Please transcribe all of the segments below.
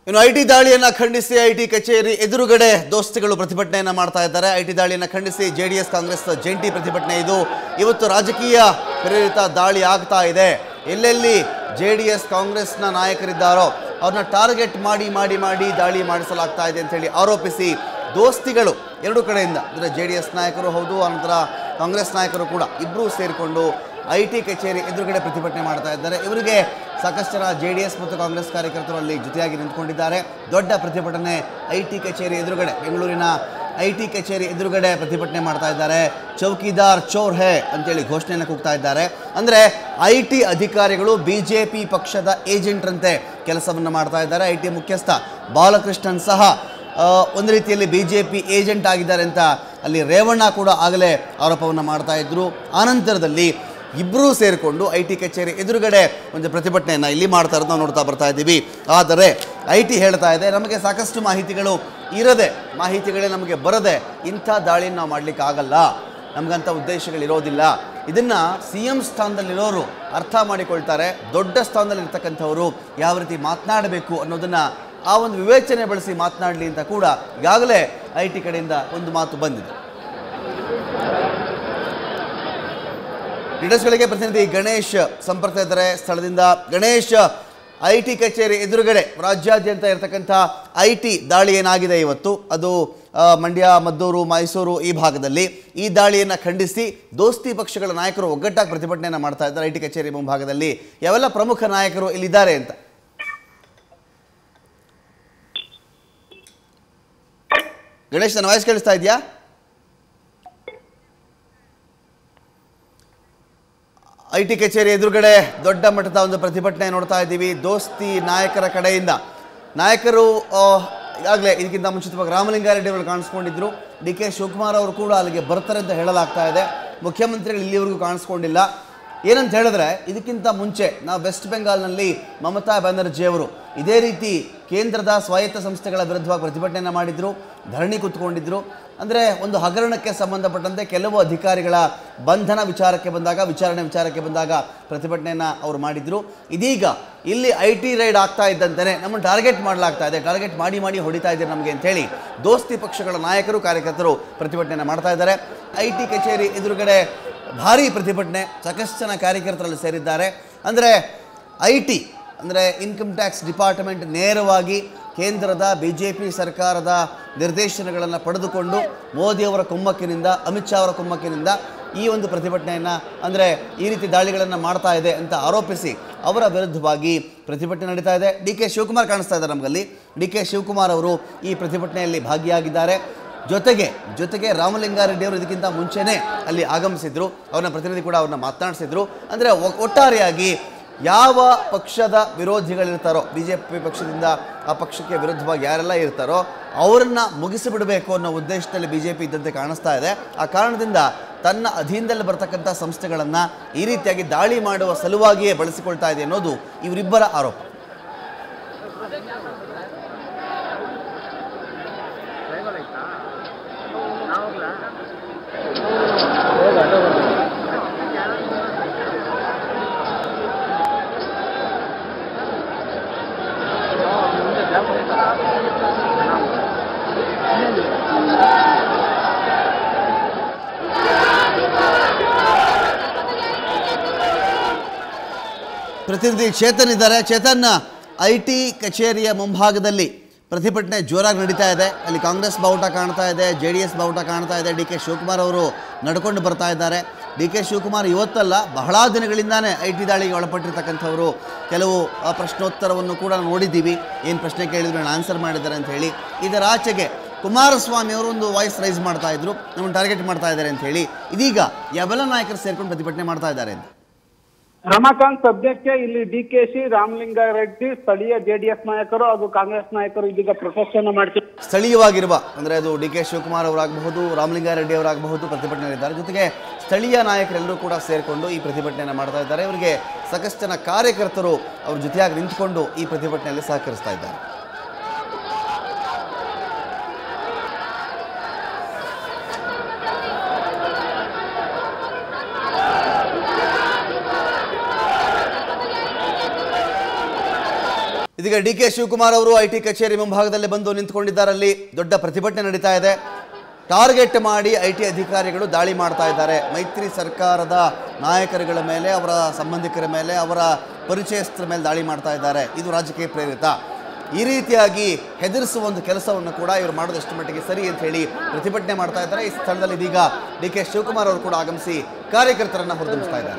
ಇನ್ನು I T ದಾಳಿಯನ್ನ ಖಂಡಿಸಿ I T ಕಚೇರಿ ಎದುರುಗಡೆ ದೋಸ್ತಿಗಳು ಪ್ರತಿಭಟನೆಯನ್ನ ಮಾಡ್ತಾ ಇದ್ದಾರೆ ಐ ಟಿ ದಾಳಿಯನ್ನ ಖಂಡಿಸಿ ಜೆ ಡಿ ಎಸ್ ಕಾಂಗ್ರೆಸ್ ಜಂಟಿ ಪ್ರತಿಭಟನೆ ಇದು ಇವತ್ತು ರಾಜಕೀಯ ಪ್ರೇರಿತ ದಾಳಿ ಆಗ್ತಾ ಇದೆ ಎಲ್ಲೆಲ್ಲಿ ಜೆ ಡಿ ಎಸ್ ಕಾಂಗ್ರೆಸ್ನ ನಾಯಕರಿದ್ದಾರೋ ಅವ್ರನ್ನ ಟಾರ್ಗೆಟ್ ಮಾಡಿ ಮಾಡಿ ಮಾಡಿ ದಾಳಿ ಮಾಡಿಸಲಾಗ್ತಾ ಇದೆ ಅಂತೇಳಿ ಆರೋಪಿಸಿ ದೋಸ್ತಿಗಳು ಎರಡು ಕಡೆಯಿಂದ ಅಂದರೆ ಜೆ ಡಿ ಎಸ್ ನಾಯಕರು ಹೌದು ಅನಂತರ ಕಾಂಗ್ರೆಸ್ ನಾಯಕರು ಕೂಡ ಇಬ್ಬರೂ ಸೇರಿಕೊಂಡು ಐ ಟಿ ಕಚೇರಿ ಎದುರುಗಡೆ ಪ್ರತಿಭಟನೆ ಮಾಡ್ತಾ ಇದ್ದಾರೆ ಇವರಿಗೆ ಸಾಕಷ್ಟು ಜನ ಜೆ ಡಿ ಎಸ್ ಮತ್ತು ಕಾಂಗ್ರೆಸ್ ಕಾರ್ಯಕರ್ತರು ಅಲ್ಲಿ ಜೊತೆಯಾಗಿ ನಿಂತ್ಕೊಂಡಿದ್ದಾರೆ ದೊಡ್ಡ ಪ್ರತಿಭಟನೆ ಐ ಟಿ ಕಚೇರಿ ಎದುರುಗಡೆ ಬೆಂಗಳೂರಿನ ಐ ಟಿ ಕಚೇರಿ ಎದುರುಗಡೆ ಪ್ರತಿಭಟನೆ ಮಾಡ್ತಾ ಇದ್ದಾರೆ ಚೌಕಿದಾರ್ ಚೋರ್ ಹೇ ಅಂತೇಳಿ ಘೋಷಣೆಯನ್ನು ಕೂಗ್ತಾ ಇದ್ದಾರೆ ಅಂದರೆ ಐ ಟಿ ಅಧಿಕಾರಿಗಳು ಬಿ ಜೆ ಪಿ ಪಕ್ಷದ ಏಜೆಂಟ್ರಂತೆ ಕೆಲಸವನ್ನು ಮಾಡ್ತಾ ಇದ್ದಾರೆ ಐ ಟಿ ಮುಖ್ಯಸ್ಥ ಬಾಲಕೃಷ್ಣನ್ ಸಹ ಆ, ಒಂದು ರೀತಿಯಲ್ಲಿ ಬಿ ಜೆ ಪಿ ಏಜೆಂಟ್ ಆಗಿದ್ದಾರೆ ಅಂತ ಅಲ್ಲಿ ರೇವಣ್ಣ ಕೂಡ ಆಗಲೇ ಆರೋಪವನ್ನು ಮಾಡ್ತಾ ಇದ್ರು ಆನಂತರದಲ್ಲಿ ಇಬ್ಬರೂ ಸೇರಿಕೊಂಡು ಐ ಟಿ ಕಚೇರಿ ಎದುರುಗಡೆ ಒಂದು ಪ್ರತಿಭಟನೆಯನ್ನು ಇಲ್ಲಿ ಮಾಡ್ತಾ ಇರೋದು ನಾವು ನೋಡ್ತಾ ಬರ್ತಾ ಇದ್ದೀವಿ ಆದರೆ ಐ ಟಿ ಹೇಳ್ತಾ ಇದೆ ನಮಗೆ ಸಾಕಷ್ಟು ಮಾಹಿತಿಗಳು ಇರದೆ ಮಾಹಿತಿಗಳೇ ನಮಗೆ ಬರದೆ ಇಂಥ ದಾಳಿಯನ್ನು ನಾವು ಮಾಡಲಿಕ್ಕೆ ಆಗಲ್ಲ ನಮಗಂಥ ಉದ್ದೇಶಗಳಿರೋದಿಲ್ಲ ಇದನ್ನು ಸಿ ಎಂ ಸ್ಥಾನದಲ್ಲಿರೋರು ಅರ್ಥ ಮಾಡಿಕೊಳ್ತಾರೆ ದೊಡ್ಡ ಸ್ಥಾನದಲ್ಲಿರ್ತಕ್ಕಂಥವರು ಯಾವ ರೀತಿ ಮಾತನಾಡಬೇಕು ಅನ್ನೋದನ್ನು ಆ ಒಂದು ವಿವೇಚನೆ ಬಳಸಿ ಮಾತನಾಡಲಿ ಅಂತ ಕೂಡ ಈಗಾಗಲೇ ಐ ಟಿ ಕಡೆಯಿಂದ ಒಂದು ಮಾತು ಬಂದಿದೆ ಡೀಟೇಲ್ಸ್ಗಳಿಗೆ ಪ್ರತಿನಿಧಿ ಗಣೇಶ್ ಸಂಪರ್ಕ ಇದ್ದಾರೆ ಸ್ಥಳದಿಂದ ಗಣೇಶ್ ಐ ಟಿ ಕಚೇರಿ ಎದುರುಗಡೆ ರಾಜ್ಯಾದ್ಯಂತ ಇರತಕ್ಕಂಥ ಐ ಟಿ ದಾಳಿ ಏನಾಗಿದೆ ಇವತ್ತು ಅದು ಆ, ಮಂಡ್ಯ ಮದ್ದೂರು ಮೈಸೂರು ಈ ಭಾಗದಲ್ಲಿ ಈ ದಾಳಿಯನ್ನು ಖಂಡಿಸಿ ದೋಸ್ತಿ ಪಕ್ಷಗಳ ನಾಯಕರು ಒಗ್ಗಟ್ಟಾಗಿ ಪ್ರತಿಭಟನೆಯನ್ನು ಮಾಡ್ತಾ ಇದ್ದಾರೆ ಐ ಟಿ ಕಚೇರಿ ಮುಂಭಾಗದಲ್ಲಿ ಯಾವೆಲ್ಲ ಪ್ರಮುಖ ನಾಯಕರು ಇಲ್ಲಿದ್ದಾರೆ ಅಂತ ಗಣೇಶ್ ನನ್ನ ವಾಯ್ಸ್ ಕೇಳಿಸ್ತಾ ಇದೆಯಾ ಐ ಟಿ ಕಚೇರಿ ಎದುರುಗಡೆ ದೊಡ್ಡ ಮಟ್ಟದ ಒಂದು ಪ್ರತಿಭಟನೆ ನೋಡ್ತಾ ಇದ್ದೀವಿ ದೋಸ್ತಿ ನಾಯಕರ ಕಡೆಯಿಂದ ನಾಯಕರು ಆ, ಈಗಾಗಲೇ ಇದಕ್ಕಿಂತ ಮುಂಚಿತವಾಗಿ ರಾಮಲಿಂಗಾರೆಡ್ಡಿ ಅವರು ಕಾಣಿಸ್ಕೊಂಡಿದ್ರು ಡಿ ಕೆ ಶಿವಕುಮಾರ್ ಅವರು ಕೂಡ ಅಲ್ಲಿಗೆ ಬರ್ತಾರೆ ಅಂತ ಹೇಳಲಾಗ್ತಾ ಇದೆ ಮುಖ್ಯಮಂತ್ರಿಗಳು ಇಲ್ಲಿವರೆಗೂ ಕಾಣಿಸ್ಕೊಂಡಿಲ್ಲ ಏನಂತ ಹೇಳಿದ್ರೆ ಇದಕ್ಕಿಂತ ಮುಂಚೆ ನಾವು ವೆಸ್ಟ್ ಬೆಂಗಾಲ್ನಲ್ಲಿ ಮಮತಾ ಬ್ಯಾನರ್ಜಿ ಅವರು ಇದೇ ರೀತಿ ಕೇಂದ್ರದ ಸ್ವಾಯತ್ತ ಸಂಸ್ಥೆಗಳ ವಿರುದ್ಧವಾಗಿ ಪ್ರತಿಭಟನೆಯನ್ನು ಮಾಡಿದ್ರು ಧರಣಿ ಕೂತ್ಕೊಂಡಿದ್ರು ಅಂದರೆ ಒಂದು ಹಗರಣಕ್ಕೆ ಸಂಬಂಧಪಟ್ಟಂತೆ ಕೆಲವು ಅಧಿಕಾರಿಗಳ ಬಂಧನ ವಿಚಾರಕ್ಕೆ ಬಂದಾಗ ವಿಚಾರಣೆ ವಿಚಾರಕ್ಕೆ ಬಂದಾಗ ಪ್ರತಿಭಟನೆಯನ್ನು ಅವರು ಮಾಡಿದ್ರು ಇದೀಗ ಇಲ್ಲಿ ಐ ಟಿ ರೈಡ್ ಆಗ್ತಾ ಇದ್ದಂತೆಯೇ ನಮ್ಮನ್ನು ಟಾರ್ಗೆಟ್ ಮಾಡಲಾಗ್ತಾ ಇದೆ ಟಾರ್ಗೆಟ್ ಮಾಡಿ ಮಾಡಿ ಹೊಡಿತಾ ಇದ್ದಾರೆ ನಮಗೆ ಅಂತೇಳಿ ದೋಸ್ತಿ ಪಕ್ಷಗಳ ನಾಯಕರು ಕಾರ್ಯಕರ್ತರು ಪ್ರತಿಭಟನೆಯನ್ನು ಮಾಡ್ತಾ ಇದ್ದಾರೆ ಐ ಟಿ ಕಚೇರಿ ಎದುರುಗಡೆ ಭಾರೀ ಪ್ರತಿಭಟನೆ ಸಾಕಷ್ಟು ಜನ ಕಾರ್ಯಕರ್ತರಲ್ಲಿ ಸೇರಿದ್ದಾರೆ ಅಂದರೆ ಐ ಟಿ ಅಂದರೆ ಇನ್ಕಮ್ ಟ್ಯಾಕ್ಸ್ ಡಿಪಾರ್ಟ್ಮೆಂಟ್ ನೇರವಾಗಿ ಕೇಂದ್ರದ ಬಿ ಜೆ ಪಿ ಸರ್ಕಾರದ ನಿರ್ದೇಶನಗಳನ್ನು ಪಡೆದುಕೊಂಡು ಮೋದಿಯವರ ಕುಮ್ಮಕ್ಕಿನಿಂದ ಅಮಿತ್ ಶಾ ಅವರ ಕುಮ್ಮಕ್ಕಿನಿಂದ ಈ ಒಂದು ಪ್ರತಿಭಟನೆಯನ್ನು ಅಂದರೆ ಈ ರೀತಿ ದಾಳಿಗಳನ್ನು ಮಾಡ್ತಾ ಇದೆ ಅಂತ ಆರೋಪಿಸಿ ಅವರ ವಿರುದ್ಧವಾಗಿ ಪ್ರತಿಭಟನೆ ನಡೀತಾ ಇದೆ ಡಿ ಕೆ ಶಿವಕುಮಾರ್ ಕಾಣಿಸ್ತಾ ಇದ್ದಾರೆ ನಮಗಲ್ಲಿ ಡಿ ಕೆ ಶಿವಕುಮಾರ್ ಅವರು ಈ ಪ್ರತಿಭಟನೆಯಲ್ಲಿ ಭಾಗಿಯಾಗಿದ್ದಾರೆ ಜೊತೆಗೆ ಜೊತೆಗೆ ರಾಮಲಿಂಗಾರೆಡ್ಡಿ ಅವರು ಇದಕ್ಕಿಂತ ಮುಂಚೆನೇ ಅಲ್ಲಿ ಆಗಮಿಸಿದ್ರು ಅವ್ರನ್ನ ಪ್ರತಿನಿಧಿ ಕೂಡ ಅವ್ರನ್ನ ಮಾತನಾಡಿಸಿದ್ರು ಅಂದರೆ ಒ- ಒಟ್ಟಾರೆಯಾಗಿ ಯಾವ ಪಕ್ಷದ ವಿರೋಧಿಗಳಿರ್ತಾರೋ ಬಿ ಜೆ ಪಿ ಪಕ್ಷದಿಂದ ಆ ಪಕ್ಷಕ್ಕೆ ವಿರುದ್ಧವಾಗಿ ಯಾರೆಲ್ಲ ಇರ್ತಾರೋ ಅವರನ್ನ ಮುಗಿಸಿಬಿಡಬೇಕು ಅನ್ನೋ ಉದ್ದೇಶದಲ್ಲಿ ಬಿ ಜೆ ಪಿ ಇದ್ದಂತೆ ಕಾಣಿಸ್ತಾ ಇದೆ ಆ ಕಾರಣದಿಂದ ತನ್ನ ಅಧೀನದಲ್ಲಿ ಬರ್ತಕ್ಕಂಥ ಸಂಸ್ಥೆಗಳನ್ನು ಈ ರೀತಿಯಾಗಿ ದಾಳಿ ಮಾಡುವ ಸಲುವಾಗಿಯೇ ಬಳಸಿಕೊಳ್ತಾ ಇದೆ ಅನ್ನೋದು ಇವರಿಬ್ಬರ ಆರೋಪ ಪ್ರತಿನಿಧಿ ಚೇತನ್ ಇದ್ದಾರೆ ಚೇತನ್ ಐ ಟಿ ಕಚೇರಿಯ ಮುಂಭಾಗದಲ್ಲಿ ಪ್ರತಿಭಟನೆ ಜೋರಾಗಿ ನಡೀತಾ ಇದೆ ಅಲ್ಲಿ ಕಾಂಗ್ರೆಸ್ ಬಾವುಟ ಕಾಣ್ತಾ ಇದೆ ಜೆ ಡಿ ಎಸ್ ಬಾವುಟ ಕಾಣ್ತಾ ಇದೆ ಡಿ ಕೆ ಶಿವಕುಮಾರ್ ಅವರು ನಡ್ಕೊಂಡು ಬರ್ತಾ ಇದ್ದಾರೆ ಡಿ ಕೆ ಶಿವಕುಮಾರ್ ಇವತ್ತಲ್ಲ ಬಹಳ ದಿನಗಳಿಂದಾನೇ ಐ ಟಿ ದಾಳಿಗೆ ಒಳಪಟ್ಟಿರ್ತಕ್ಕಂಥವರು ಕೆಲವು ಆ, ಪ್ರಶ್ನೋತ್ತರವನ್ನು ಕೂಡ ನೋಡಿದ್ದೀವಿ ಏನು ಪ್ರಶ್ನೆ ಕೇಳಿದ್ರು ಆನ್ಸರ್ ಮಾಡಿದ್ದಾರೆ ಅಂತ ಹೇಳಿ ಇದರ ಆಚೆಗೆ ಕುಮಾರಸ್ವಾಮಿ ಅವರು ಒಂದು ವಾಯ್ಸ್ ರೈಸ್ ಮಾಡ್ತಾ ಇದ್ರು ನಮ್ಮನ್ನು ಟಾರ್ಗೆಟ್ ಮಾಡ್ತಾ ಇದ್ದಾರೆ ಅಂತ ಹೇಳಿ ಇದೀಗ ಯಾವೆಲ್ಲ ನಾಯಕರು ಸೇರ್ಕೊಂಡು ಪ್ರತಿಭಟನೆ ಮಾಡ್ತಾ ಇದ್ದಾರೆ ಅಂತ ರಮಾಕಾಂತ್ ಸದ್ಯಕ್ಕೆ ಇಲ್ಲಿ ಡಿ ಕೆ ಶಿ ರಾಮಲಿಂಗಾರೆಡ್ಡಿ ಸ್ಥಳೀಯ ಜೆಡಿಎಸ್ ನಾಯಕರು ಹಾಗೂ ಕಾಂಗ್ರೆಸ್ ನಾಯಕರು ಇದೀಗ ಪ್ರೊಟೆಸ್ಟ್ ಅನ್ನು ಮಾಡ್ತಿದ್ದಾರೆ ಸ್ಥಳೀಯವಾಗಿರುವ ಅಂದರೆ ಅದು ಡಿ ಕೆ ಶಿವಕುಮಾರ್ ಅವರಾಗಬಹುದು ರಾಮಲಿಂಗಾರೆಡ್ಡಿ ಅವರಾಗಬಹುದು ಪ್ರತಿಭಟನೆಯಲ್ಲಿದ್ದಾರೆ ಜೊತೆಗೆ ಸ್ಥಳೀಯ ನಾಯಕರೆಲ್ಲರೂ ಕೂಡ ಸೇರಿಕೊಂಡು ಈ ಪ್ರತಿಭಟನೆಯನ್ನು ಮಾಡ್ತಾ ಇದ್ದಾರೆ ಇವರಿಗೆ ಸಾಕಷ್ಟು ಜನ ಕಾರ್ಯಕರ್ತರು ಅವ್ರ ಜೊತೆಯಾಗಿ ನಿಂತ್ಕೊಂಡು ಈ ಪ್ರತಿಭಟನೆಯಲ್ಲಿ ಸಹಕರಿಸ್ತಾ ಇದ್ದಾರೆ ಇದೀಗ ಡಿ ಕೆ ಶಿವಕುಮಾರ್ ಅವರು ಐ ಟಿ ಕಚೇರಿ ಮುಂಭಾಗದಲ್ಲಿ ಬಂದು ನಿಂತ್ಕೊಂಡಿದ್ದಾರೆ ಅಲ್ಲಿ ದೊಡ್ಡ ಪ್ರತಿಭಟನೆ ನಡೀತಾ ಇದೆ ಟಾರ್ಗೆಟ್ ಮಾಡಿ ಐ ಟಿ ಅಧಿಕಾರಿಗಳು ದಾಳಿ ಮಾಡ್ತಾ ಇದ್ದಾರೆ ಮೈತ್ರಿ ಸರ್ಕಾರದ ನಾಯಕರುಗಳ ಮೇಲೆ ಅವರ ಸಂಬಂಧಿಕರ ಮೇಲೆ ಅವರ ಪರಿಚಯಸ್ಥರ ಮೇಲೆ ದಾಳಿ ಮಾಡ್ತಾ ಇದ್ದಾರೆ ಇದು ರಾಜಕೀಯ ಪ್ರೇರಿತ ಈ ರೀತಿಯಾಗಿ ಹೆದರಿಸುವ ಒಂದು ಕೆಲಸವನ್ನು ಕೂಡ ಇವರು ಮಾಡೋದು ಎಷ್ಟು ಮಟ್ಟಿಗೆ ಸರಿ ಅಂತ ಹೇಳಿ ಪ್ರತಿಭಟನೆ ಮಾಡ್ತಾ ಇದ್ದಾರೆ ಈ ಸ್ಥಳದಲ್ಲಿ ಇದೀಗ ಡಿ ಕೆ ಶಿವಕುಮಾರ್ ಅವರು ಕೂಡ ಆಗಮಿಸಿ ಕಾರ್ಯಕರ್ತರನ್ನ ಹೊರತುಂಬಿಸ್ತಾ ಇದ್ದಾರೆ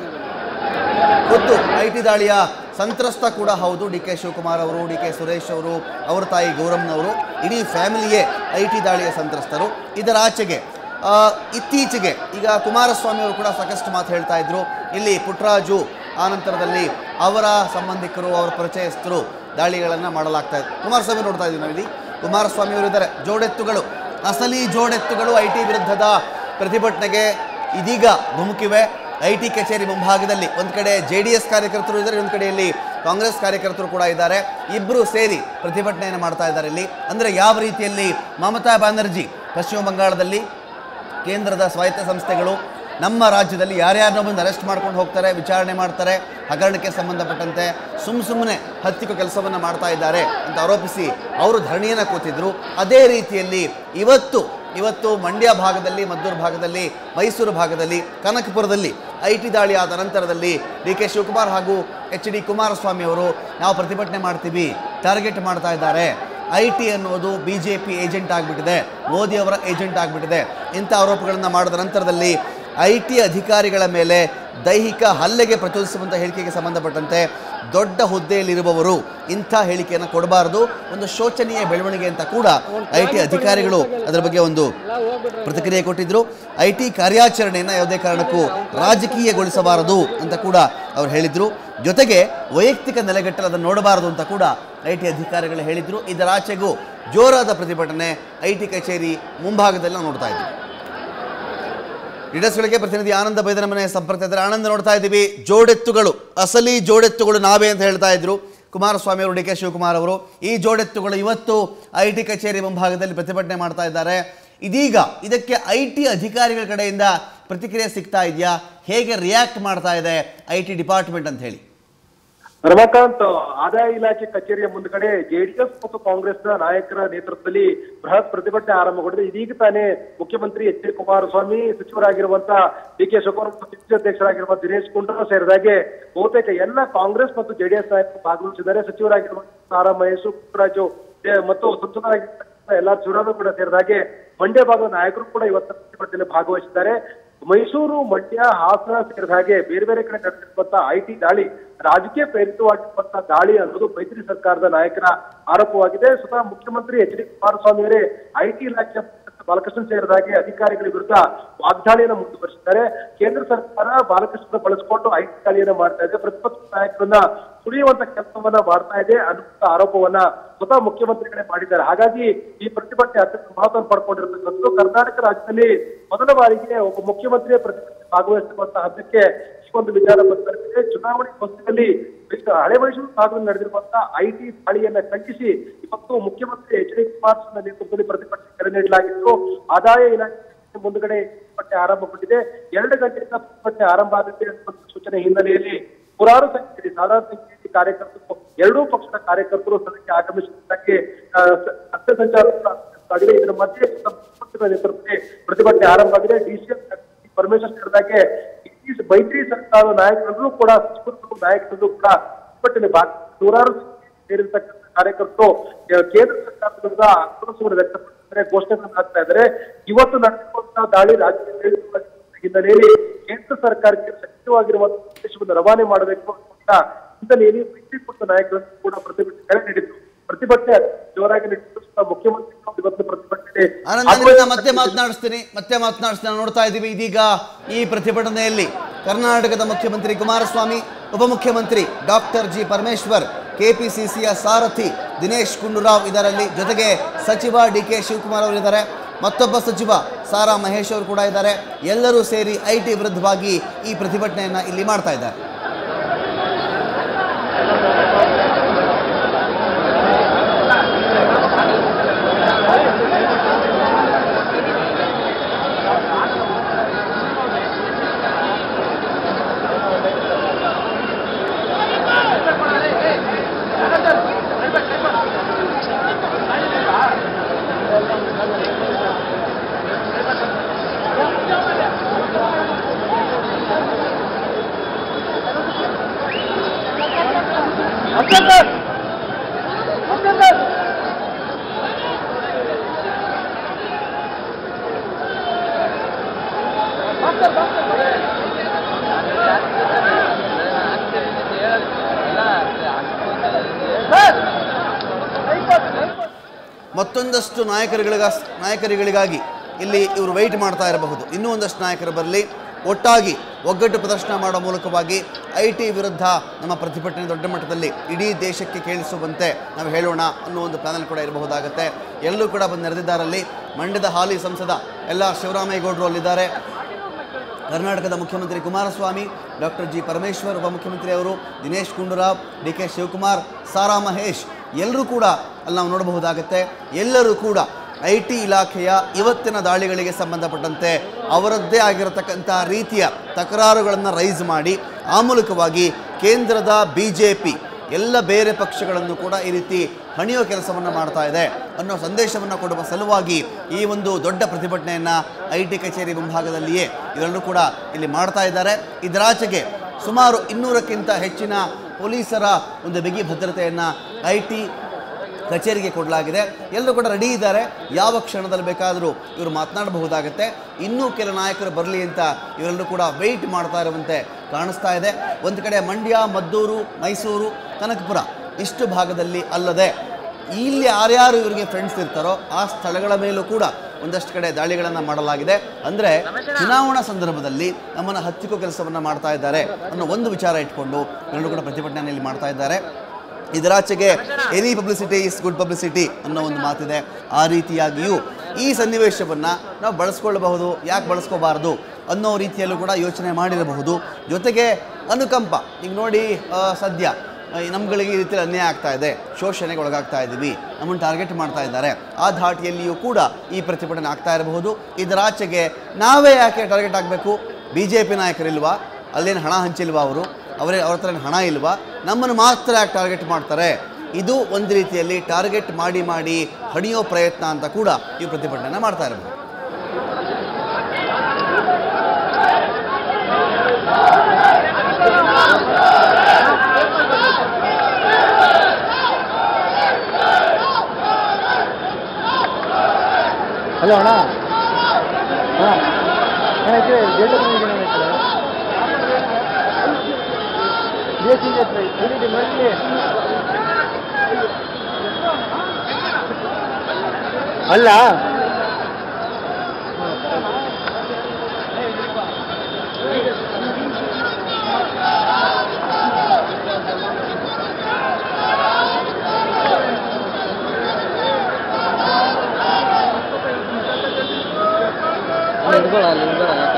ಖುದ್ದು ಐ ಟಿ ದಾಳಿಯ ಸಂತ್ರಸ್ತ ಕೂಡ ಹೌದು ಡಿ ಕೆ ಶಿವಕುಮಾರ್ ಅವರು ಡಿ ಕೆ ಸುರೇಶ್ ಅವರು ಅವರ ತಾಯಿ ಗೌರಮ್ನವರು ಇಡೀ ಫ್ಯಾಮಿಲಿಯೇ ಐ ಟಿ ದಾಳಿಯ ಸಂತ್ರಸ್ತರು ಇದರ ಆಚೆಗೆ ಆ, ಇತ್ತೀಚೆಗೆ ಈಗ ಕುಮಾರಸ್ವಾಮಿ ಅವರು ಕೂಡ ಸಾಕಷ್ಟು ಮಾತು ಹೇಳ್ತಾ ಇದ್ರು ಇಲ್ಲಿ ಪುಟ್ಟರಾಜು ಆನಂತರದಲ್ಲಿ ಅವರ ಸಂಬಂಧಿಕರು ಅವರ ಪರಿಚಯಸ್ಥರು ದಾಳಿಗಳನ್ನು ಮಾಡಲಾಗ್ತಾ ಇದೆ ಕುಮಾರಸ್ವಾಮಿ ನೋಡ್ತಾ ಇದ್ದೀವಿ ನಾವಿಲ್ಲಿ ಕುಮಾರಸ್ವಾಮಿ ಅವರು ಇದ್ದಾರೆ ಜೋಡೆತ್ತುಗಳು ಅಸಲಿ ಜೋಡೆತ್ತುಗಳು ಐ ಟಿ ವಿರುದ್ಧದ ಪ್ರತಿಭಟನೆಗೆ ಇದೀಗ ಧುಮುಕಿವೆ ಐ ಟಿ ಕಚೇರಿ ಮುಂಭಾಗದಲ್ಲಿ ಒಂದು ಕಡೆ ಜೆ ಡಿ ಎಸ್ ಕಾರ್ಯಕರ್ತರು ಇದ್ದಾರೆ ಒಂದು ಕಡೆಯಲ್ಲಿ ಕಾಂಗ್ರೆಸ್ ಕಾರ್ಯಕರ್ತರು ಕೂಡ ಇದ್ದಾರೆ ಇಬ್ಬರು ಸೇರಿ ಪ್ರತಿಭಟನೆಯನ್ನು ಮಾಡ್ತಾ ಇದ್ದಾರೆ ಇಲ್ಲಿ ಅಂದರೆ ಯಾವ ರೀತಿಯಲ್ಲಿ ಮಮತಾ ಬ್ಯಾನರ್ಜಿ ಪಶ್ಚಿಮ ಬಂಗಾಳದಲ್ಲಿ ಕೇಂದ್ರದ ಸ್ವಾಯತ್ತ ಸಂಸ್ಥೆಗಳು ನಮ್ಮ ರಾಜ್ಯದಲ್ಲಿ ಯಾರ್ಯಾರನ್ನೋ ಬಂದು ಅರೆಸ್ಟ್ ಮಾಡ್ಕೊಂಡು ಹೋಗ್ತಾರೆ ವಿಚಾರಣೆ ಮಾಡ್ತಾರೆ ಹಗರಣಕ್ಕೆ ಸಂಬಂಧಪಟ್ಟಂತೆ ಸುಮ್ಮ ಸುಮ್ಮನೆ ಹತ್ತಿಕ್ಕೋ ಕೆಲಸವನ್ನು ಮಾಡ್ತಾ ಇದ್ದಾರೆ ಅಂತ ಆರೋಪಿಸಿ ಅವರು ಧರಣಿಯನ್ನು ಕೂತಿದ್ರು ಅದೇ ರೀತಿಯಲ್ಲಿ ಇವತ್ತು ಇವತ್ತು ಮಂಡ್ಯ ಭಾಗದಲ್ಲಿ ಮದ್ದೂರು ಭಾಗದಲ್ಲಿ ಮೈಸೂರು ಭಾಗದಲ್ಲಿ ಕನಕಪುರದಲ್ಲಿ ಐ ಟಿ ದಾಳಿ ಆದ ನಂತರದಲ್ಲಿ ಡಿ ಕೆ ಶಿವಕುಮಾರ್ ಹಾಗೂ ಎಚ್ ಡಿ ಕುಮಾರಸ್ವಾಮಿ ಅವರು ನಾವು ಪ್ರತಿಭಟನೆ ಮಾಡ್ತೀವಿ ಟಾರ್ಗೆಟ್ ಮಾಡ್ತಾ ಇದ್ದಾರೆ ಐ ಟಿ ಅನ್ನೋದು ಬಿ ಜೆ ಪಿ ಏಜೆಂಟ್ ಆಗಿಬಿಟ್ಟಿದೆ ಮೋದಿಯವರ ಏಜೆಂಟ್ ಆಗಿಬಿಟ್ಟಿದೆ ಇಂಥ ಆರೋಪಗಳನ್ನು ಮಾಡಿದ ನಂತರದಲ್ಲಿ ಐ ಟಿ ಅಧಿಕಾರಿಗಳ ಮೇಲೆ ದೈಹಿಕ ಹಲ್ಲೆಗೆ ಪ್ರಚೋದಿಸುವಂಥ ಹೇಳಿಕೆಗೆ ಸಂಬಂಧಪಟ್ಟಂತೆ ದೊಡ್ಡ ಹುದ್ದೆಯಲ್ಲಿರುವವರು ಇಂಥ ಹೇಳಿಕೆಯನ್ನು ಕೊಡಬಾರದು ಒಂದು ಶೋಚನೀಯ ಬೆಳವಣಿಗೆ ಅಂತ ಕೂಡ ಐ ಟಿ ಅಧಿಕಾರಿಗಳು ಅದರ ಬಗ್ಗೆ ಒಂದು ಪ್ರತಿಕ್ರಿಯೆ ಕೊಟ್ಟಿದ್ರು ಐ ಟಿ ಕಾರ್ಯಾಚರಣೆಯನ್ನು ಯಾವುದೇ ಕಾರಣಕ್ಕೂ ರಾಜಕೀಯಗೊಳಿಸಬಾರದು ಅಂತ ಕೂಡ ಅವ್ರು ಹೇಳಿದ್ರು ಜೊತೆಗೆ ವೈಯಕ್ತಿಕ ನೆಲೆಗಟ್ಟಲು ಅದನ್ನು ನೋಡಬಾರದು ಅಂತ ಕೂಡ ಐ ಟಿ ಅಧಿಕಾರಿಗಳು ಹೇಳಿದ್ರು ಇದರಾಚೆಗೂ ಜೋರಾದ ಪ್ರತಿಭಟನೆ ಐ ಟಿ ಕಚೇರಿ ಮುಂಭಾಗದಲ್ಲಿ ನಾವು ನೋಡ್ತಾ ಇದ್ದೀವಿ ಲೀಡರ್ಸ್ಗಳಿಗೆ ಪ್ರತಿನಿಧಿ ಆನಂದ ಬೈದನ ಮನೆ ಸಂಪರ್ಕ ಇದ್ದಾರೆ ಆನಂದ ನೋಡ್ತಾ ಇದ್ದೀವಿ ಜೋಡೆತ್ತುಗಳು ಅಸಲಿ ಜೋಡೆತ್ತುಗಳು ನಾವೇ ಅಂತ ಹೇಳ್ತಾ ಇದ್ರು ಕುಮಾರಸ್ವಾಮಿ ಅವರು ಡಿ ಕೆ ಶಿವಕುಮಾರ್ ಅವರು ಈ ಜೋಡೆತ್ತುಗಳು ಇವತ್ತು ಐ ಟಿ ಕಚೇರಿ ಮುಂಭಾಗದಲ್ಲಿ ಪ್ರತಿಭಟನೆ ಮಾಡ್ತಾ ಇದ್ದಾರೆ ಇದೀಗ ಇದಕ್ಕೆ ಐ ಟಿ ಅಧಿಕಾರಿಗಳ ಕಡೆಯಿಂದ ಪ್ರತಿಕ್ರಿಯೆ ಸಿಗ್ತಾ ಇದೆಯಾ ಹೇಗೆ ರಿಯಾಕ್ಟ್ ಮಾಡ್ತಾ ಇದೆ ಐ ಟಿ ಡಿಪಾರ್ಟ್ಮೆಂಟ್ ಅಂತ ಹೇಳಿ ರಮಾಕಾಂತ್ ಆದಾಯ ಇಲಾಖೆ ಕಚೇರಿಯ ಮುಂದ್ಗಡೆ ಜೆಡಿಎಸ್ ಮತ್ತು ಕಾಂಗ್ರೆಸ್ನ ನಾಯಕರ ನೇತೃತ್ವದಲ್ಲಿ ಬೃಹತ್ ಪ್ರತಿಭಟನೆ ಆರಂಭಗೊಂಡಿದೆ ಇದೀಗ ತಾನೇ ಮುಖ್ಯಮಂತ್ರಿ ಎಚ್ ಡಿ ಕುಮಾರಸ್ವಾಮಿ ಸಚಿವರಾಗಿರುವಂತಹ ಡಿ ಕೆ ಶಿವಕುಮಾರ್ ಮತ್ತು ಕೆಪಿಸಿ ಅಧ್ಯಕ್ಷರಾಗಿರುವ ದಿನೇಶ್ ಗುಂಡೂರಾವ್ ಸೇರಿದಾಗೆ ಬಹುತೇಕ ಎಲ್ಲ ಕಾಂಗ್ರೆಸ್ ಮತ್ತು ಜೆಡಿಎಸ್ ನಾಯಕರು ಭಾಗವಹಿಸಿದ್ದಾರೆ ಸಚಿವರಾಗಿರುವಂತಹ ಸಾರಾ ಮಹೇಶು ಪುಟ್ಟರಾಜು ಏ, ಮತ್ತು ಸಂಸದರಾಗಿರ್ತಕ್ಕಂಥ ಎಲ್ಲಾ ಶಿವರಾಮ ಕೂಡ ಸೇರಿದಾಗೆ ಮಂಡ್ಯ ಭಾಗದ ನಾಯಕರು ಕೂಡ ಇವತ್ತು ಪ್ರತಿಭಟನೆಯಲ್ಲಿ ಭಾಗವಹಿಸಿದ್ದಾರೆ ಮೈಸೂರು ಮಂಡ್ಯ ಹಾಸನ ಸೇರಿದ ಹಾಗೆ ಬೇರೆ ಬೇರೆ ಕಡೆ ನಡೆದಿರುವಂತಹ ಐಟಿ ದಾಳಿ ರಾಜಕೀಯ ಪ್ರೇರಿತವಾಗಿರುವಂತಹ ದಾಳಿ ಅನ್ನೋದು ಮೈತ್ರಿ ಸರ್ಕಾರದ ನಾಯಕರ ಆರೋಪವಾಗಿದೆ ಸ್ವತಃ ಮುಖ್ಯಮಂತ್ರಿ ಎಚ್ ಡಿ ಕುಮಾರಸ್ವಾಮಿ ಅವರೇ ಐಟಿ ಇಲಾಖೆಯ ಬಾಲಕೃಷ್ಣ ಸೇರಿದ ಹಾಗೆ ಅಧಿಕಾರಿಗಳ ವಿರುದ್ಧ ವಾಗ್ದಾಳಿಯನ್ನು ಮುಂದುವರಿಸಿದ್ದಾರೆ ಕೇಂದ್ರ ಸರ್ಕಾರ ಬಾಲಕೃಷ್ಣ ಬಳಸಿಕೊಂಡು ಐಟಿ ದಾಳಿಯನ್ನ ಮಾಡ್ತಾ ಇದೆ ಪ್ರತಿಪಕ್ಷ ನಾಯಕರನ್ನ ಸುಳಿಯುವಂತ ಕೆಲಸವನ್ನ ಮಾಡ್ತಾ ಇದೆ ಅನ್ನುವಂತ ಆರೋಪವನ್ನ ಸ್ವತಃ ಮುಖ್ಯಮಂತ್ರಿಗಳೇ ಮಾಡಿದ್ದಾರೆ ಹಾಗಾಗಿ ಈ ಪ್ರತಿಭಟನೆ ಅತ್ಯಂತ ಮಹತ್ವವನ್ನು ಪಡ್ಕೊಂಡಿರ್ತಕ್ಕಂಥದ್ದು ಕರ್ನಾಟಕ ರಾಜ್ಯದಲ್ಲಿ ಮೊದಲ ಬಾರಿಗೆ ಒಬ್ಬ ಮುಖ್ಯಮಂತ್ರಿಯ ಪ್ರತಿಭಟನೆ ಭಾಗವಹಿಸಿರುವಂತಹ ಹಂತಕ್ಕೆ ಈ ಒಂದು ವಿಚಾರ ಬಂದಿದೆ ಚುನಾವಣೆ ಹೊಸದಲ್ಲಿ ಹಳೆ ಮೈಸೂರು ಭಾಗದಲ್ಲಿ ನಡೆದಿರುವಂತಹ ಐಟಿ ದಾಳಿಯನ್ನ ಖಂಡಿಸಿ ಇವತ್ತು ಮುಖ್ಯಮಂತ್ರಿ ಎಚ್ ಡಿ ಕುಮಾರಸ್ವಾಮಿ ನೇತೃತ್ವದಲ್ಲಿ ಪ್ರತಿಭಟನೆ ಕರೆ ನೀಡಲಾಗಿತ್ತು ಆದಾಯ ಇಲಾಖೆ ಮುಂದುಗಡೆ ಪ್ರತಿಭಟನೆ ಆರಂಭಗೊಂಡಿದೆ ಎರಡು ಗಂಟೆಯಿಂದ ಪ್ರತಿಭಟನೆ ಆರಂಭ ಆಗುತ್ತೆ ಅನ್ನುವಂಥ ಸೂಚನೆ ಹಿನ್ನೆಲೆಯಲ್ಲಿ ನೂರಾರು ಸಂಖ್ಯೆಯಲ್ಲಿ ಸಾವಿರಾರು ಸಂಖ್ಯೆಯಲ್ಲಿ ಕಾರ್ಯಕರ್ತರು ಎರಡೂ ಪಕ್ಷದ ಕಾರ್ಯಕರ್ತರು ಸ್ಥಳಕ್ಕೆ ಆಗಮಿಸಿದ್ದಕ್ಕೆ ಆ, ಸ- ರಸ್ತೆ ಸಂಚಾರ ಕೂಡ ಆಗಿದೆ ಇದರ ಮಧ್ಯೆ ಮುಖ್ಯಮಂತ್ರಿಗಳ ನೇತೃತ್ವದಲ್ಲಿ ಪ್ರತಿಭಟನೆ ಆರಂಭ ಆಗಿದೆ ಡಿಸಿಎಂ ಪರಮೇಶ್ವರ್ ಸೇರಿದಾಗೆ ಈ ಮೈತ್ರಿ ಸರ್ಕಾರದ ನಾಯಕರಲ್ಲೂ ಕೂಡ ಸಚಿವರು ನಾಯಕರಲ್ಲೂ ಕೂಡ ಪ್ರತಿಭಟನೆ ಭಾಗ ನೂರಾರು ಸಂಖ್ಯೆಯಲ್ಲಿ ಸೇರಿರ್ತಕ್ಕಂಥ ಕಾರ್ಯಕರ್ತರು ಆ, ಕೇಂದ್ರ ಸರ್ಕಾರದ ವಿರುದ್ಧ ಆಕ್ರೋಶವನ್ನು ವ್ಯಕ್ತಪಡಿಸಿದ್ದಾರೆ ಘೋಷಣೆಗಳನ್ನು ಹಾಕ್ತಾ ಇದ್ದಾರೆ ಇವತ್ತು ನಡೆದಿರುವಂತಹ ದಾಳಿ ರಾಜ್ಯದ ಹಿನ್ನೆಲೆಯಲ್ಲಿ ಕೇಂದ್ರ ಸರ್ಕಾರಕ್ಕೆ ಸಕ್ರಿಯವಾಗಿರುವಂತಹ ಸಂದೇಶವನ್ನು ರವಾನೆ ಮಾಡಬೇಕು ಅಂತ ಹಿನ್ನೆಲೆಯಲ್ಲಿ ಮೈತ್ರಿಕೂಟ ನಾಯಕರನ್ನು ಕೂಡ ಪ್ರತಿಭಟನೆ ಕರೆ ನೀಡಿದ್ರು ಪ್ರತಿಭಟನೆ ಜೋರಾಗಿ ನಡೆಸಿದ್ದು ಸ್ವತಃ ಮುಖ್ಯಮಂತ್ರಿಗಳು ಇವತ್ತು ಪ್ರತಿಭಟನೆ ಆನಂದ್ ನಾನು ಮತ್ತೆ ಮಾತನಾಡಿಸ್ತೀನಿ ಮತ್ತೆ ಮಾತನಾಡಿಸ್ತೀನಿ ನಾವು ನೋಡ್ತಾ ಇದ್ದೀವಿ ಇದೀಗ ಈ ಪ್ರತಿಭಟನೆಯಲ್ಲಿ ಕರ್ನಾಟಕದ ಮುಖ್ಯಮಂತ್ರಿ ಕುಮಾರಸ್ವಾಮಿ ಉಪಮುಖ್ಯಮಂತ್ರಿ ಡಾಕ್ಟರ್ ಜಿ ಪರಮೇಶ್ವರ್ ಕೆಪಿಸಿಸಿಯ ಸಾರಥಿ ದಿನೇಶ್ ಗುಂಡೂರಾವ್ ಇದರಲ್ಲಿ ಜೊತೆಗೆ ಸಚಿವ ಡಿ ಕೆ ಶಿವಕುಮಾರ್ ಅವರು ಇದ್ದಾರೆ ಮತ್ತೊಬ್ಬ ಸಚಿವ ಸಾರಾ ಮಹೇಶ್ ಅವರು ಕೂಡ ಇದ್ದಾರೆ ಎಲ್ಲರೂ ಸೇರಿ ಐ ಟಿ ವಿರುದ್ಧವಾಗಿ ಈ ಪ್ರತಿಭಟನೆಯನ್ನು ಇಲ್ಲಿ ಮಾಡ್ತಾ ಇದ್ದಾರೆ ಮತ್ತೊಂದಷ್ಟು ನಾಯಕರುಗಳಿಗ ನಾಯಕರುಗಳಿಗಾಗಿ ಇಲ್ಲಿ ಇವರು ವೆಯ್ಟ್ ಮಾಡ್ತಾ ಇರಬಹುದು ಇನ್ನೂ ಒಂದಷ್ಟು ನಾಯಕರು ಬರಲಿ ಒಟ್ಟಾಗಿ ಒಗ್ಗಟ್ಟು ಪ್ರದರ್ಶನ ಮಾಡೋ ಮೂಲಕವಾಗಿ ಐ ಟಿ ವಿರುದ್ಧ ನಮ್ಮ ಪ್ರತಿಭಟನೆ ದೊಡ್ಡ ಮಟ್ಟದಲ್ಲಿ ಇಡೀ ದೇಶಕ್ಕೆ ಕೇಳಿಸುವಂತೆ ನಾವು ಹೇಳೋಣ ಅನ್ನೋ ಒಂದು ಪ್ಯಾನಲ್ ಕೂಡ ಇರಬಹುದಾಗುತ್ತೆ ಎಲ್ಲರೂ ಕೂಡ ಬಂದು ನೆರೆದಿದ್ದಾರಲ್ಲಿ ಮಂಡ್ಯದ ಹಾಲಿ ಸಂಸದ ಎಲ್ಲ ಶಿವರಾಮೇಗೌಡರು ಅಲ್ಲಿದ್ದಾರೆ ಕರ್ನಾಟಕದ ಮುಖ್ಯಮಂತ್ರಿ ಕುಮಾರಸ್ವಾಮಿ ಡಾಕ್ಟರ್ ಜಿ ಪರಮೇಶ್ವರ್ ಉಪಮುಖ್ಯಮಂತ್ರಿ ಅವರು ದಿನೇಶ್ ಗುಂಡೂರಾವ್ ಡಿ ಕೆ ಶಿವಕುಮಾರ್ ಸಾರಾ ಮಹೇಶ್ ಎಲ್ಲರೂ ಕೂಡ ಅಲ್ಲಿ ನಾವು ನೋಡಬಹುದಾಗುತ್ತೆ ಎಲ್ಲರೂ ಕೂಡ ಐ ಟಿ ಇಲಾಖೆಯ ಇವತ್ತಿನ ದಾಳಿಗಳಿಗೆ ಸಂಬಂಧಪಟ್ಟಂತೆ ಅವರದ್ದೇ ಆಗಿರತಕ್ಕಂಥ ರೀತಿಯ ತಕರಾರುಗಳನ್ನು ರೈಸ್ ಮಾಡಿ ಆ ಮೂಲಕವಾಗಿ ಕೇಂದ್ರದ ಬಿ ಜೆ ಪಿ ಎಲ್ಲ ಬೇರೆ ಪಕ್ಷಗಳನ್ನು ಕೂಡ ಈ ರೀತಿ ಹಣಿಯೋ ಕೆಲಸವನ್ನು ಮಾಡ್ತಾ ಇದೆ ಅನ್ನೋ ಸಂದೇಶವನ್ನು ಕೊಡುವ ಸಲುವಾಗಿ ಈ ಒಂದು ದೊಡ್ಡ ಪ್ರತಿಭಟನೆಯನ್ನು ಐ ಟಿ ಕಚೇರಿ ಮುಂಭಾಗದಲ್ಲಿಯೇ ಇವರೆಲ್ಲರೂ ಕೂಡ ಇಲ್ಲಿ ಮಾಡ್ತಾ ಇದ್ದಾರೆ ಇದರಾಚೆಗೆ ಸುಮಾರು ಇನ್ನೂರಕ್ಕಿಂತ ಹೆಚ್ಚಿನ ಪೊಲೀಸರ ಒಂದು ಬಿಗಿ ಭದ್ರತೆಯನ್ನು ಐ ಟಿ ಕಚೇರಿಗೆ ಕೊಡಲಾಗಿದೆ ಎಲ್ಲರೂ ಕೂಡ ರೆಡಿ ಇದ್ದಾರೆ ಯಾವ ಕ್ಷಣದಲ್ಲಿ ಬೇಕಾದರೂ ಇವರು ಮಾತನಾಡಬಹುದಾಗುತ್ತೆ ಇನ್ನೂ ಕೆಲ ನಾಯಕರು ಬರಲಿ ಅಂತ ಇವರೆಲ್ಲರೂ ಕೂಡ ವೆಯ್ಟ್ ಮಾಡ್ತಾ ಇರುವಂತೆ ಕಾಣಿಸ್ತಾ ಇದೆ ಒಂದು ಕಡೆ ಮಂಡ್ಯ ಮದ್ದೂರು ಮೈಸೂರು ಕನಕಪುರ ಇಷ್ಟು ಭಾಗದಲ್ಲಿ ಅಲ್ಲದೆ ಇಲ್ಲಿ ಯಾರ್ಯಾರು ಇವರಿಗೆ ಫ್ರೆಂಡ್ಸ್ ಇರ್ತಾರೋ ಆ ಸ್ಥಳಗಳ ಮೇಲೂ ಕೂಡ ಒಂದಷ್ಟು ಕಡೆ ದಾಳಿಗಳನ್ನು ಮಾಡಲಾಗಿದೆ ಅಂದರೆ ಚುನಾವಣಾ ಸಂದರ್ಭದಲ್ಲಿ ನಮ್ಮನ್ನು ಹತ್ತಿಕ್ಕೋ ಕೆಲಸವನ್ನು ಮಾಡ್ತಾ ಇದ್ದಾರೆ ಅನ್ನೋ ಒಂದು ವಿಚಾರ ಇಟ್ಕೊಂಡು ಎಲ್ಲರೂ ಕೂಡ ಪ್ರತಿಭಟನೆಯಲ್ಲಿ ಮಾಡ್ತಾ ಇದ್ದಾರೆ ಇದರಾಚೆಗೆ any publicity is good publicity ಅನ್ನೋ ಒಂದು ಮಾತಿದೆ ಆ ರೀತಿಯಾಗಿಯೂ ಈ ಸನ್ನಿವೇಶವನ್ನು ನಾವು ಬಳಸ್ಕೊಳ್ಳಬಹುದು ಯಾಕೆ ಬಳಸ್ಕೋಬಾರ್ದು ಅನ್ನೋ ರೀತಿಯಲ್ಲೂ ಕೂಡ ಯೋಚನೆ ಮಾಡಿರಬಹುದು ಜೊತೆಗೆ ಅನುಕಂಪ ಈಗ ನೋಡಿ ಆ, ಸದ್ಯ ಆ, ಈ ನಮ್ಗಳಿಗೆ ಈ ರೀತಿಯಲ್ಲಿ ಅನ್ಯಾಯ ಆಗ್ತಾ ಇದೆ ಶೋಷಣೆಗೆ ಒಳಗಾಗ್ತಾ ಇದ್ದೀವಿ ನಮ್ಮನ್ನು ಟಾರ್ಗೆಟ್ ಮಾಡ್ತಾ ಇದ್ದಾರೆ ಆ ಧಾಟಿಯಲ್ಲಿಯೂ ಕೂಡ ಈ ಪ್ರತಿಭಟನೆ ಆಗ್ತಾ ಇರಬಹುದು ಇದರಾಚೆಗೆ ನಾವೇ ಯಾಕೆ ಟಾರ್ಗೆಟ್ ಆಗಬೇಕು ಬಿ ಜೆ ಪಿ ನಾಯಕರಿಲ್ವಾ ಅಲ್ಲೇನು ಹಣ ಹಂಚಿಲ್ವಾ ಅವರು ಅವರೇ ಅವ್ರ ಹತ್ರ ಏನ್ ಹಣ ಇಲ್ವಾ ನಮ್ಮನ್ನು ಮಾತ್ರ ಯಾಕೆ ಟಾರ್ಗೆಟ್ ಮಾಡ್ತಾರೆ ಇದು ಒಂದು ರೀತಿಯಲ್ಲಿ ಟಾರ್ಗೆಟ್ ಮಾಡಿ ಮಾಡಿ ಹಣಿಯೋ ಪ್ರಯತ್ನ ಅಂತ ಕೂಡ ಈ ಪ್ರತಿಭಟನೆ ಮಾಡ್ತಾ ಇರಬಹುದು ಹಲೋ ಅಣ್ಣ ಅಣ್ಣ ಏನಾಯ್ತು ಡೇಟ್ ಬಂದಿದ್ದೀನಿ ಏನಾಯ್ತು ಬಿ ಎಸ್ ಸಿ ಹತ್ರ ಎಲ್ಲಿದೆ ಮರಳಿ ಅಲ್ಲ ಇರ್ಬೇಡ ಅಲ್ಲಿ ಇರ್ಬೇಡ ಯಾಕೆ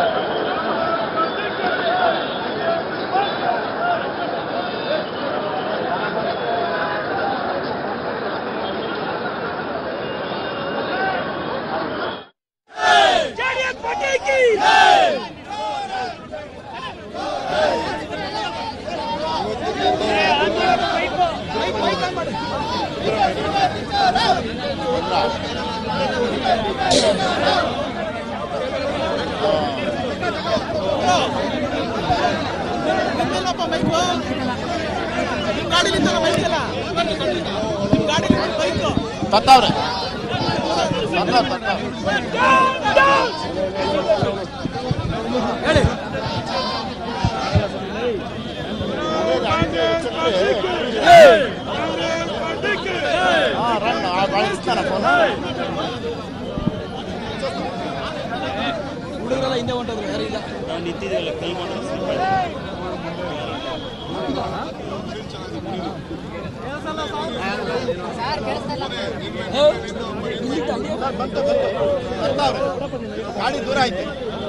जेडीएस पार्टी की ತತ್ತವ್ರೆ ಗಾಡಿ ದೂರ ಐತೆ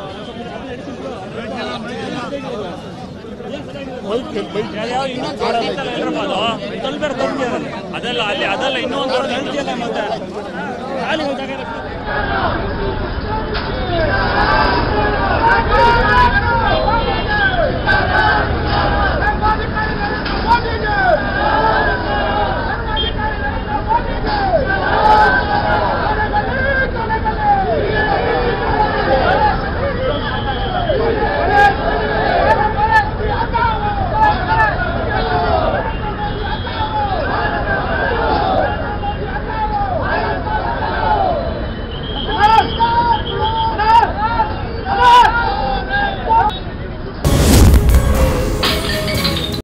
ಅದಲ್ಲ ಅಲ್ಲಿ ಅದಲ್ಲ ಇನ್ನೊಂದು ಮತ್ತೆ ಖಾಲಿ ಹೋದಾಗ